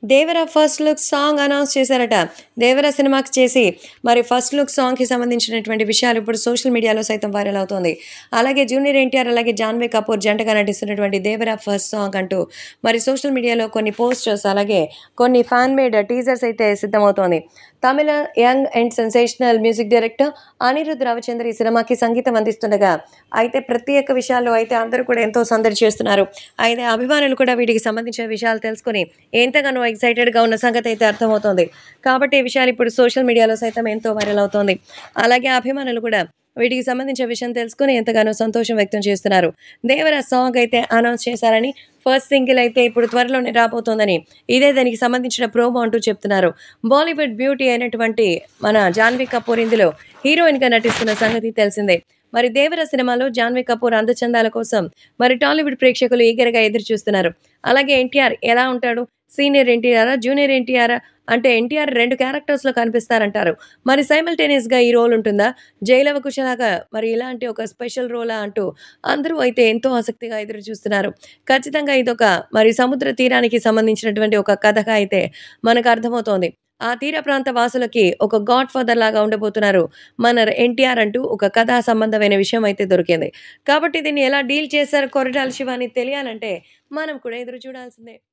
దేవర first look song announce చేశారట దేవర సినిమాకి చేసి మరి ఫస్ట్ లుక్ సాంగ్కి సంబంధించినటువంటి విషయాలు ఇప్పుడు సోషల్ మీడియాలో సైతం వైరల్ అవుతోంది అలాగే జూనియర్ ఎన్టీఆర్ అలాగే జాన్వీ కపూర్ జంటగా నటిస్తున్నటువంటి దేవర ఫస్ట్ సాంగ్ అంటూ మరి సోషల్ మీడియాలో కొన్ని పోస్టర్స్ అలాగే కొన్ని ఫ్యాన్ మేడ్ టీజర్స్ అయితే సిద్ధమవుతోంది తమిళ young and sensational music director Anirudh Ravichandra ఈ సినిమాకి సంగీతం అందిస్తుండగా అయితే ప్రత్యేక విషయాల్లో అయితే అందరూ కూడా ఎంతో సందడి చేస్తున్నారు అయితే అభిమానులు కూడా వీటికి సంబంధించిన విషయాలు తెలుసుకొని ఎంతగానో ఎక్సైటెడ్గా ఉన్న సంగతి అయితే అర్థమవుతోంది కాబట్టి ఈ విషయాలు ఇప్పుడు సోషల్ మీడియాలో సైతం ఎంతో వైరల్ అవుతోంది అలాగే అభిమానులు కూడా వీటికి సంబంధించిన విషయం తెలుసుకుని ఎంతగానో సంతోషం వ్యక్తం చేస్తున్నారు దేవర సాంగ్ అయితే అనౌన్స్ చేశారని ఫస్ట్ సింగిల్ అయితే ఇప్పుడు త్వరలోనే రాబోతోందని ఇదే దానికి సంబంధించిన ప్రోమో అంటూ చెప్తున్నారు బాలీవుడ్ బ్యూటీ అయినటువంటి మన జాన్వీ కపూర్ ఇందులో హీరోయిన్గా నటిస్తున్న సంగతి తెలిసిందే మరి దేవర సినిమాలో జాన్వీ కపూర్ అందచందాల కోసం మరి టాలీవుడ్ ప్రేక్షకులు ఈగరగా ఎదురు చూస్తున్నారు అలాగే ఎన్టీఆర్ ఎలా ఉంటాడు సీనియర్ ఎన్టీఆర్ జూనియర్ ఎన్టీఆర్ అంటే ఎన్టీఆర్ రెండు క్యారెక్టర్స్లో కనిపిస్తారంటారు మరి సైమల్టేనియస్గా ఈ రోల్ ఉంటుందా జైలవ కుశలాగా మరి ఇలాంటి ఒక స్పెషల్ రోలా అంటూ అందరూ అయితే ఎంతో ఆసక్తిగా ఎదురు చూస్తున్నారు ఖచ్చితంగా ఇదొక మరి సముద్ర తీరానికి సంబంధించినటువంటి ఒక కథగా అయితే మనకు అర్థమవుతోంది ఆ తీర ప్రాంత వాసులకి ఒక గాడ్ ఫాదర్ లాగా ఉండబోతున్నారు మన ఎన్టీఆర్ అంటూ ఒక కథా సంబంధమైన విషయం అయితే దొరికింది కాబట్టి దీన్ని ఎలా డీల్ చేశారు కొరటాల శివ అని తెలియాలంటే మనం కూడా ఎదురు చూడాల్సిందే